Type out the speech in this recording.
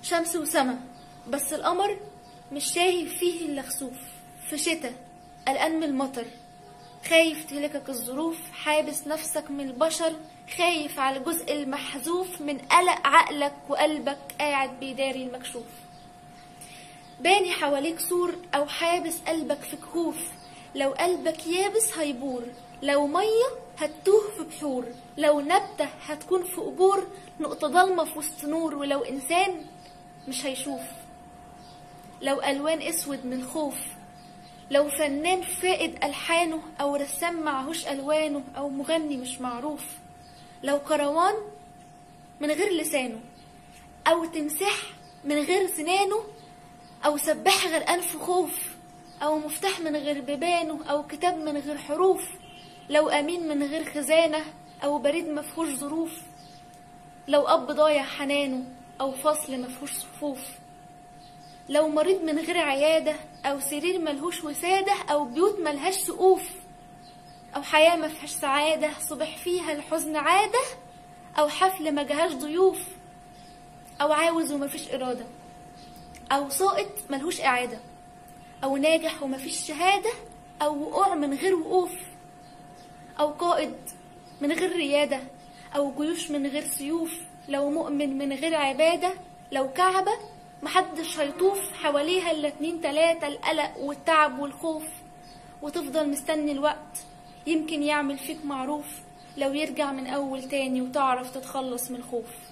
شمس وسما بس القمر مش شايف فيه إلا خسوف في شتا قلقان من المطر خايف تهلكك الظروف حابس نفسك من البشر خايف على الجزء المحذوف من قلق عقلك وقلبك قاعد بيداري المكشوف باني حواليك سور أو حابس قلبك في كهوف لو قلبك يابس هيبور لو مية هتتوه في بحور لو نبتة هتكون في قبور نقطة ضلمة في وسط نور ولو إنسان مش هيشوف لو ألوان أسود من خوف لو فنان فائد ألحانه أو رسام معهوش ألوانه أو مغني مش معروف لو كروان من غير لسانه أو تمساح من غير سنانه أو سباح غرقان في خوف أو مفتاح من غير بيبانه أو كتاب من غير حروف لو أمين من غير خزانة أو بريد مفهوش ظروف لو أب ضايع حنانه أو فصل مفهوش صفوف لو مريض من غير عيادة أو سرير ملهوش وسادة أو بيوت ملهاش سقوف أو حياة مفيهاش سعادة صبح فيها الحزن عادة أو حفل مجهاش ضيوف أو عاوز ومفيش إرادة أو ساقط ملهوش إعادة أو ناجح ومفيش شهادة أو وقوع من غير وقوف أو قائد من غير ريادة أو جيوش من غير سيوف لو مؤمن من غير عبادة لو كعبة محدش هيطوف حواليها الا اتنين تلاتة القلق والتعب والخوف وتفضل مستني الوقت يمكن يعمل فيك معروف لو يرجع من أول تاني وتعرف تتخلص من الخوف